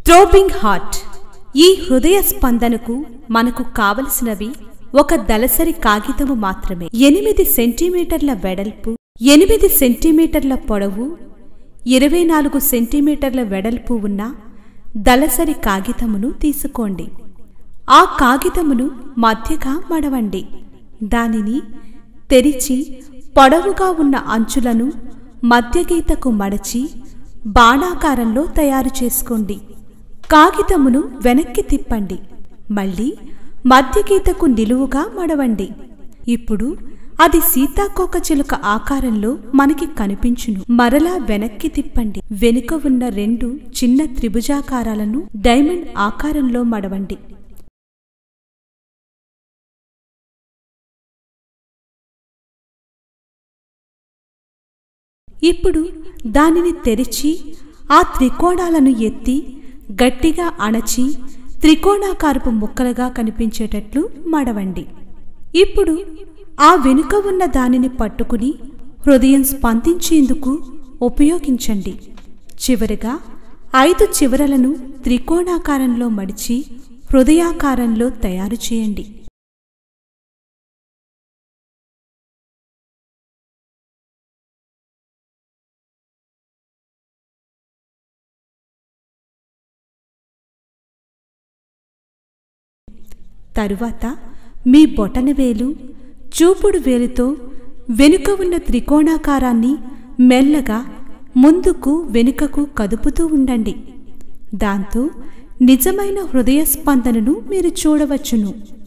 throbbing heart ఈ హృదయ స్పందనకు మనకు కావలసినవి ఒక దళసరి కాగితము మాత్రమే ఎనిమిది సెంటీమీటర్ల వెడల్పు ఎనిమిది సెంటీమీటర్ల పొడవు ఇరవై నాలుగు సెంటీమీటర్ల వెడల్పు ఉన్న దళసరి కాగితమును తీసుకోండి ఆ కాగితమును మధ్యగా మడవండి దానిని తెరిచి పొడవుగా ఉన్న అంచులను మధ్యగీతకు మడచి బాణాకారంలో తయారు చేసుకోండి కాగితమును వెనక్కి తిప్పండి మళ్ళీ మధ్యగీతకు నిలువుగా మడవండి ఇప్పుడు అది సీతాకోకచిలుక ఆకారంలో మనకి కనిపించును మరలా వెనక్కి తిప్పండి వెనుక ఉన్న రెండు చిన్న త్రిభుజాకారాలను డైమండ్ ఆకారంలో మడవండి ఇప్పుడు దానిని తెరిచి ఆ త్రికోణాలను ఎత్తి గట్టిగా అణచి త్రికోణాకారపు ముక్కలుగా కనిపించేటట్లు మడవండి ఇప్పుడు ఆ వెనుక ఉన్న దానిని పట్టుకుని హృదయం స్పందించేందుకు ఉపయోగించండి చివరగా ఐదు చివరలను త్రికోణాకారంలో మడిచి హృదయాకారంలో తయారు చేయండి తరువాత మీ బొటనవేలు చూపుడు వేలుతో వెనుక ఉన్న త్రికోణాకారాన్ని మెల్లగా ముందుకు వెనుకకు కదుపుతూ ఉండండి దాంతో నిజమైన హృదయ స్పందనను మీరు చూడవచ్చును